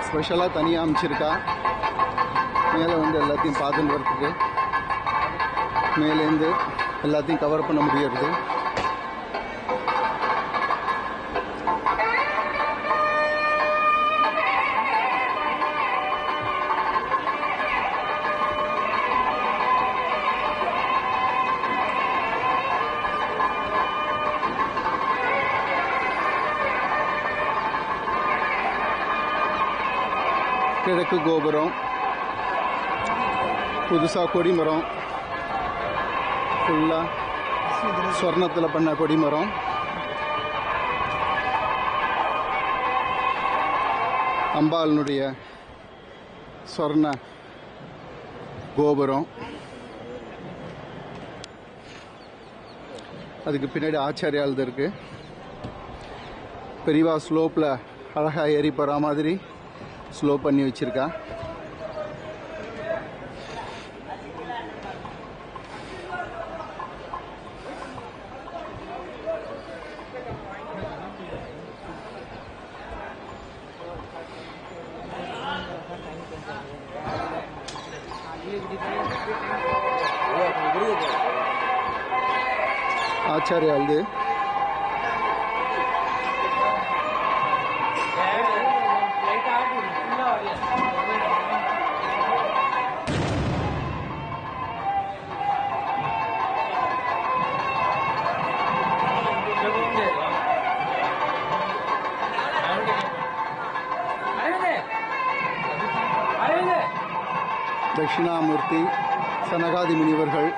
ஸ்பெஷலாக தனியாக அமைச்சிருக்கா மேலே வந்து எல்லாத்தையும் பார்த்துட்டு வரத்துக்கு மேலேருந்து எல்லாத்தையும் கவர் பண்ண முடியறது கிழக்கு கோபுரம் புதுசாக கொடிமரம் ஃபுல்லாக ஸ்வர்ணத்தில் பண்ண கொடிமரம் அம்பாளினுடைய ஸ்வர்ண கோபுரம் அதுக்கு பின்னாடி ஆச்சாரியால் இருக்கு பெரியவா ஸ்லோப்பில் அழகாக ஏறி போகிற மாதிரி ஸ்லோ பண்ணி வச்சிருக்கா ஆச்சாரியால்து தட்சிணாமூர்த்தி சனகாதி முனிவர்கள்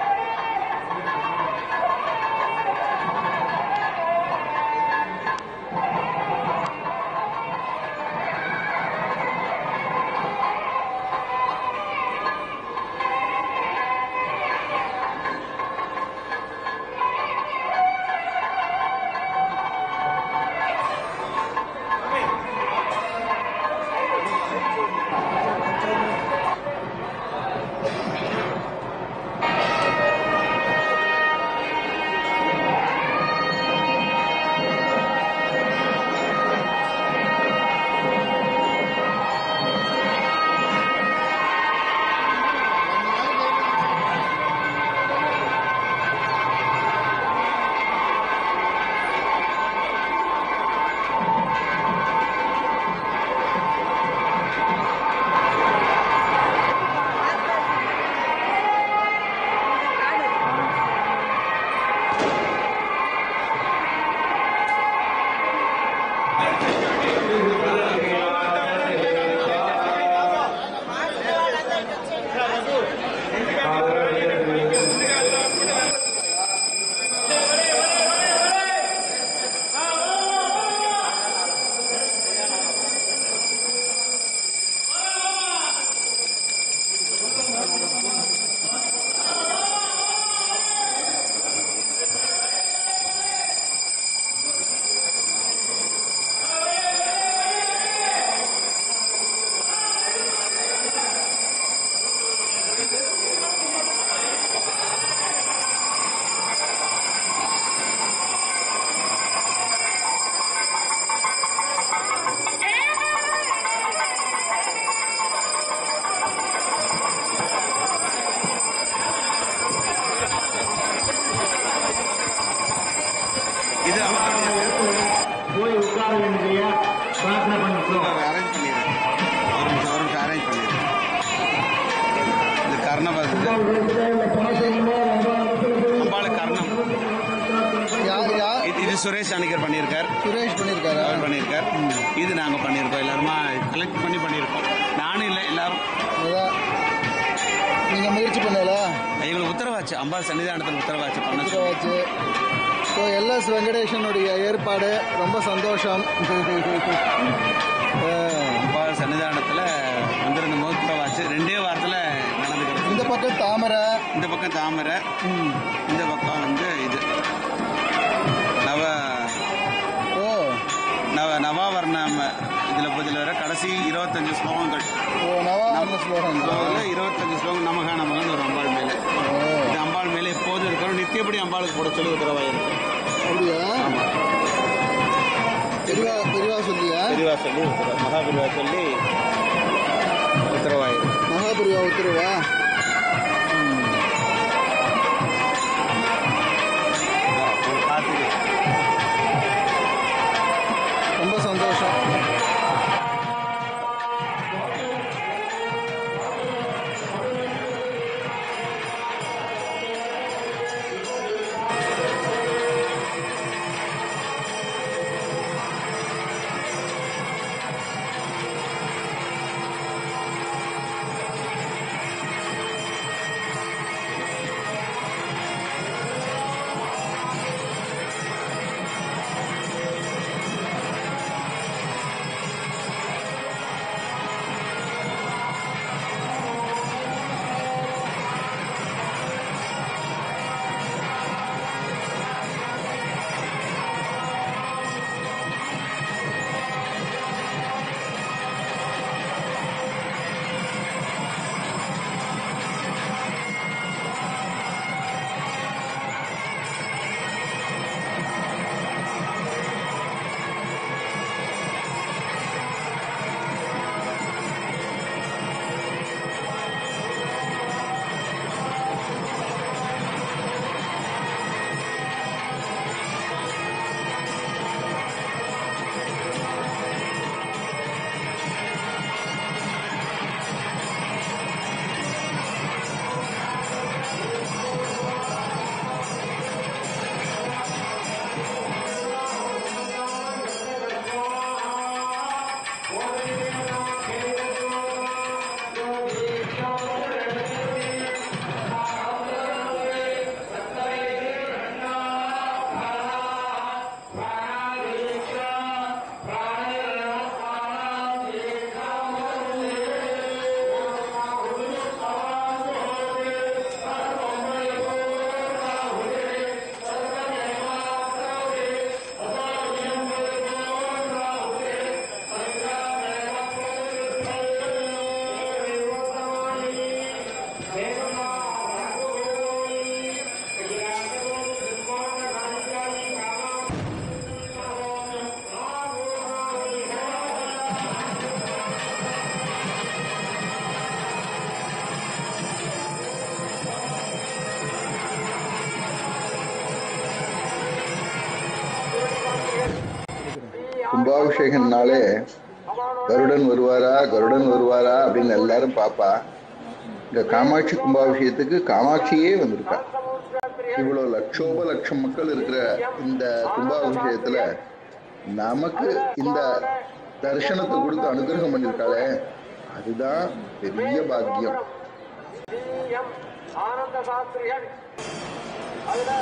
இது போய் உட்கார வேண்டிய பிரார்த்தனை பண்ணிக்கிறோம் அரேஞ்ச் பண்ணிடுறேன் ஒரு நிமிஷம் ஒரு நிமிஷம் அரேஞ்ச் பண்ணிடுறேன் இது கர்ணபாசு அம்பாள் கர்ணம் யார் யார் இது இது சுரேஷ் அணிகர் பண்ணியிருக்கார் சுரேஷ் பண்ணியிருக்காரா அவர் பண்ணியிருக்கார் இது நாங்கள் பண்ணியிருக்கோம் எல்லாருமா கலெக்ட் பண்ணி பண்ணியிருக்கோம் நானும் இல்லை எல்லாரும் அதான் நீங்கள் முயற்சி பண்ணல எங்களுக்கு உத்தரவாச்சு அம்பாள் சன்னிதானத்தில் உத்தரவாச்சு பண்ண சொல்லி. வச்சு ஸோ எல்எஸ் வெங்கடேஷனுடைய ஏற்பாடு ரொம்ப சந்தோஷம் அஹ், அம்பாள் சன்னிதானத்தில் வந்திருந்த போது உத்தரவாச்சு ரெண்டே வாரத்தில் நடந்துக்கிறது இந்த பக்கம் தாமரை இந்த பக்கம் தாமரை ம். இந்த பக்கம் வந்து இது நவ ஓ நவ நவாவர்ணம் இதில் இதில் வர கடைசி இருபத்தஞ்சு ஸ்லோகங்கள் ஓ நவாவரண ஸ்லோகம் ஸ்லோகத்தில் இருபத்தஞ்சு ஸ்லோகம் நமகா நமகன்னு ஒரு அம்பாள் மேலே ஓ இது அம்பாள் மேலே எப்போதும் இருக்கிறோம் நித்தியப்படி அம்பாளுக்கு போட சொல்லி உத்தரவாக இருக்கு அப்படியா பெரியவா பெரியவா சொல்லியா பெரியவா சொல்லி உத்தரவு மகா பெரியவா சொல்லி பார்த்துருவா பார்த்துட்டு ரொம்ப சந்தோஷம் கும்பாபிஷேகம்னாலே கருடன் வருவாரா கருடன் வருவாரா அப்படின்னு எல்லாரும் பாப்பா இங்க காமாட்சி கும்பாபிஷேகத்துக்கு காமாட்சியே வந்திருக்கா இவ்வளவு லட்சோப லட்சம் மக்கள் இருக்கிற இந்த கும்பாபிஷேகத்துல நமக்கு இந்த தரிசனத்தை கொடுத்து அனுகிரகம் பண்ணிருக்காளே அதுதான் பெரிய பாக்கியம் ஆனந்த சாஸ்திரிகள் அதுல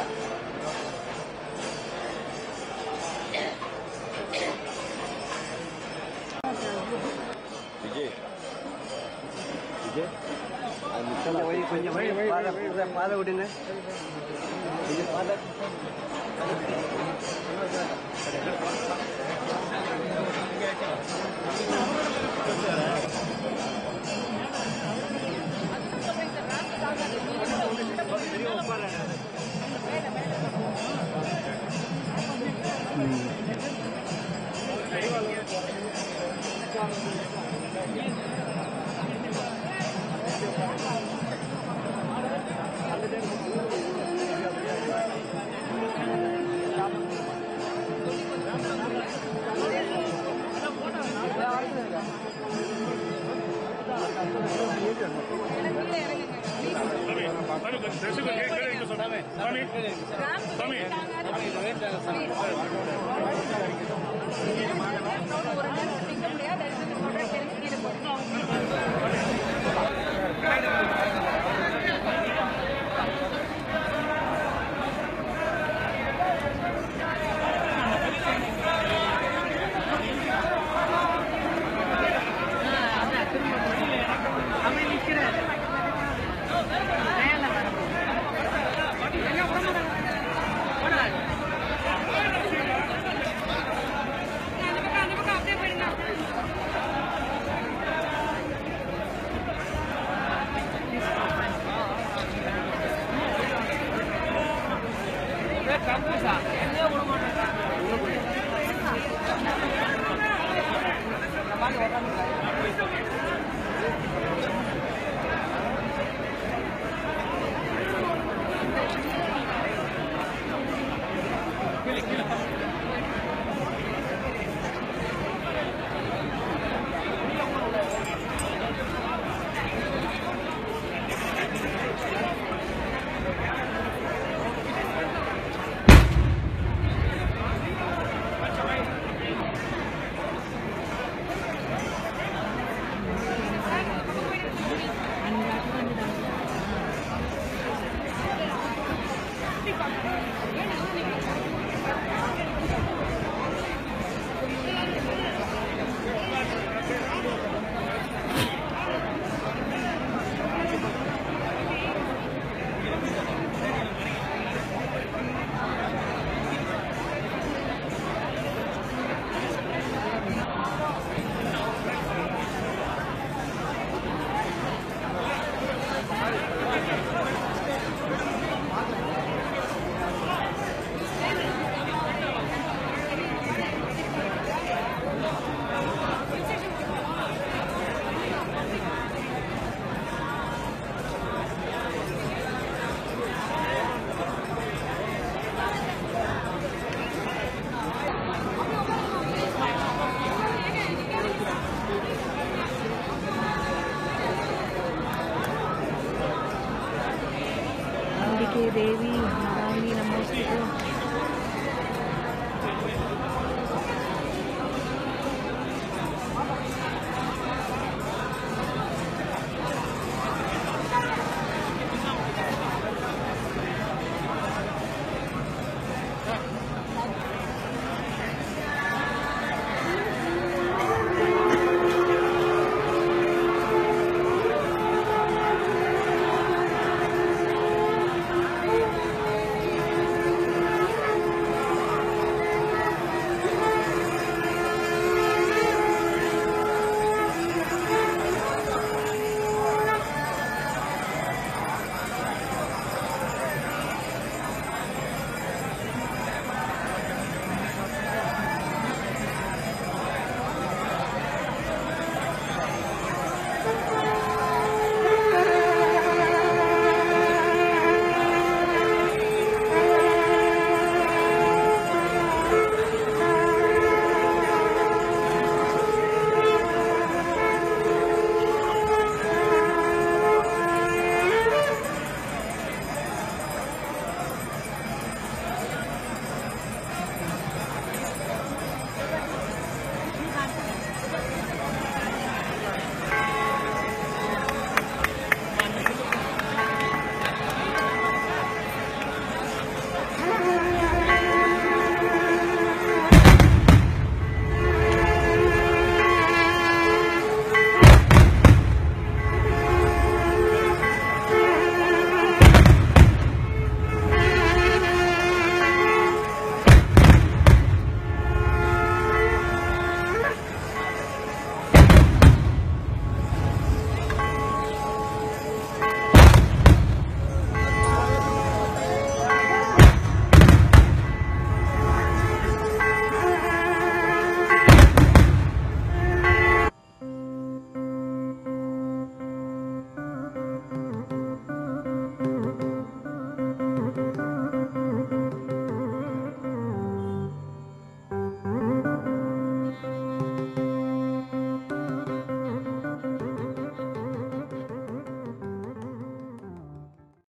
தேவி